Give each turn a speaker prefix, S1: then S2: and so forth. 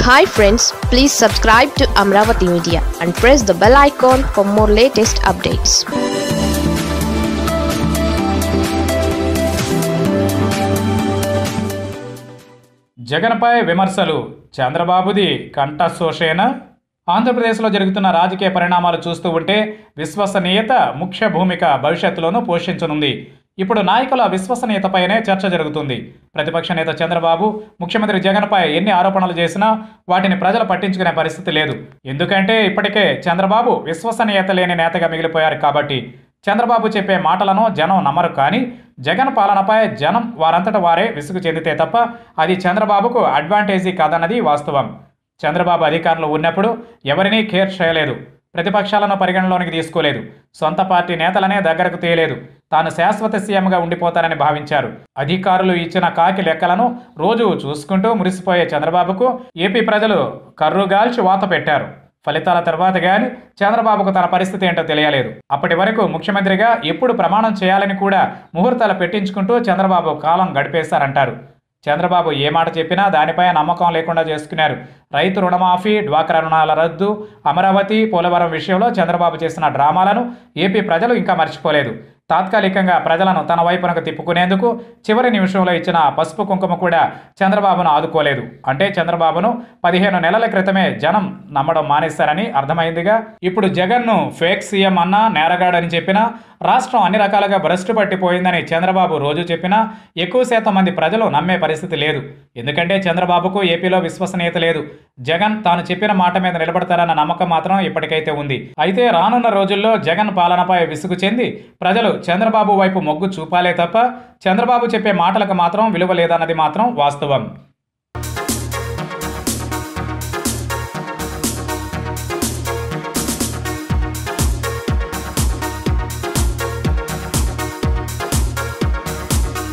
S1: hi friends please subscribe to Amaravati media and press the bell icon for more latest updates
S2: జగన్పై విమర్శలు చంద్రబాబుది కంఠశోషేన ఆంధ్రప్రదేశ్లో జరుగుతున్న రాజకీయ పరిణామాలు చూస్తూ ఉంటే విశ్వసనీయత ముఖ్య భూమిక భవిష్యత్తులోనూ పోషించనుంది ఇప్పుడు నాయకుల విశ్వసనీయతపైనే చర్చ జరుగుతుంది ప్రతిపక్ష నేత చంద్రబాబు ముఖ్యమంత్రి జగన్పై ఎన్ని ఆరోపణలు చేసినా వాటిని ప్రజలు పట్టించుకునే పరిస్థితి లేదు ఎందుకంటే ఇప్పటికే చంద్రబాబు విశ్వసనీయత లేని నేతగా మిగిలిపోయారు కాబట్టి చంద్రబాబు చెప్పే మాటలను జనం నమ్మరు కానీ జగన్ పాలనపై జనం వారంతట వారే విసుగు చెందితే తప్ప అది చంద్రబాబుకు అడ్వాంటేజీ కాదన్నది వాస్తవం చంద్రబాబు అధికారంలో ఉన్నప్పుడు ఎవరినీ కేర్ చేయలేదు ప్రతిపక్షాలను పరిగణలోనికి తీసుకోలేదు సొంత పార్టీ నేతలనే దగ్గరకు తీయలేదు తాను శాశ్వత సీఎంగా ఉండిపోతారని భావించారు అధికారులు ఇచ్చిన కాకి లెక్కలను రోజు చూసుకుంటూ మురిసిపోయే చంద్రబాబుకు ఏపీ ప్రజలు కర్రుగాల్చి వాత పెట్టారు ఫలితాల తర్వాత కానీ చంద్రబాబుకు తన పరిస్థితి ఏంటో తెలియలేదు అప్పటి వరకు ముఖ్యమంత్రిగా ఎప్పుడు ప్రమాణం చేయాలని కూడా ముహూర్తాలు పెట్టించుకుంటూ చంద్రబాబు కాలం గడిపేశారంటారు చంద్రబాబు ఏ మాట చెప్పినా దానిపై నమ్మకం లేకుండా చేసుకున్నారు రైతు రుణమాఫీ డ్వాక్రా రుణాల రద్దు అమరావతి పోలవరం విషయంలో చంద్రబాబు చేసిన డ్రామాలను ఏపీ ప్రజలు ఇంకా మర్చిపోలేదు తాత్కాలికంగా ప్రజలను తన వైపునకు తిప్పుకునేందుకు చివరి నిమిషంలో ఇచ్చిన పసుపు కుంకుమ కూడా చంద్రబాబును ఆదుకోలేదు అంటే చంద్రబాబును పదిహేను నెలల క్రితమే జనం నమ్మడం మానేశారని అర్థమైందిగా ఇప్పుడు జగన్ను ఫేక్ సీఎం అన్నా నేరగాడని చెప్పినా రాష్ట్రం అన్ని రకాలుగా భ్రష్టు పట్టిపోయిందని చంద్రబాబు రోజు చెప్పినా ఎక్కువ శాతం మంది ప్రజలు నమ్మే పరిస్థితి లేదు ఎందుకంటే చంద్రబాబుకు ఏపీలో విశ్వసనీయత లేదు జగన్ తాను చెప్పిన మాట మీద నిలబడతారన్న నమ్మకం మాత్రం ఇప్పటికైతే ఉంది అయితే రానున్న రోజుల్లో జగన్ పాలనపై విసుగు చెంది ప్రజలు చంద్రబాబు వైపు మొగ్గు చూపాలే తప్ప చంద్రబాబు చెప్పే మాటలకు మాత్రం విలువ లేదన్నది మాత్రం వాస్తవం